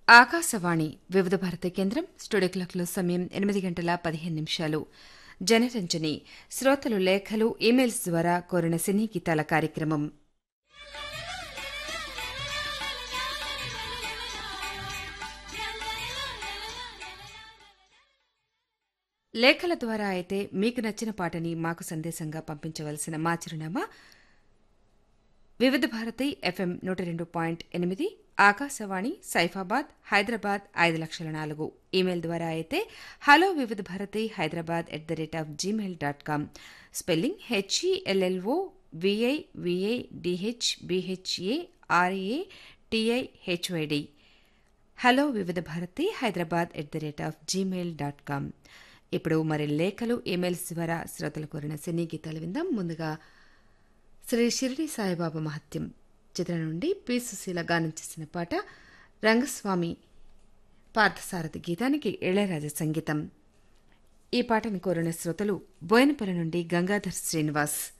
ఆకాశవాణి వివిధ భారతి కేంద్రం స్టూడియో క్లాక్లో సమయం ఎనిమిది గంటల పదిహేను నిమిషాలు జనరంజని శ్రోతలు లేఖలు ఇమెయిల్స్ ద్వారా కోరిన సినీ గీతాల కార్యక్రమం లేఖల ద్వారా అయితే మీకు నచ్చిన పాటని మాకు సందేశంగా పంపించవలసిన మా చిరునామా వివిధ భారతి ఎఫ్ఎం నూట రెండు పాయింట్ ఎనిమిది ఆకాశవాణి సైఫాబాద్ హైదరాబాద్ ఐదు లక్షల నాలుగు ఈమెయిల్ ద్వారా అయితే hello Vividh Bharati Hyderabad at the rate of Gmail dot com spelling H E L L O V I V I D H B H A R A T I H Y D hello Vividh Bharati Hyderabad at the rate of Gmail dot com ఇప్పుడు మరి లేఖలు ఈమెయిల్స్ ద్వారా శ్రోతలు కోరిన సినీ గీతాలు విందాం ముందుగా శ్రీ షిరిడి సాయిబాబా మహత్యం చిత్రం నుండి పి సుశీల గానం చేసిన పాట రంగస్వామి పార్థసారథి గీతానికి ఇళయరాజా సంగీతం ఈ పాటను కోరిన శ్రోతలు బోయనపల్లి నుండి గంగాధర్ శ్రీనివాస్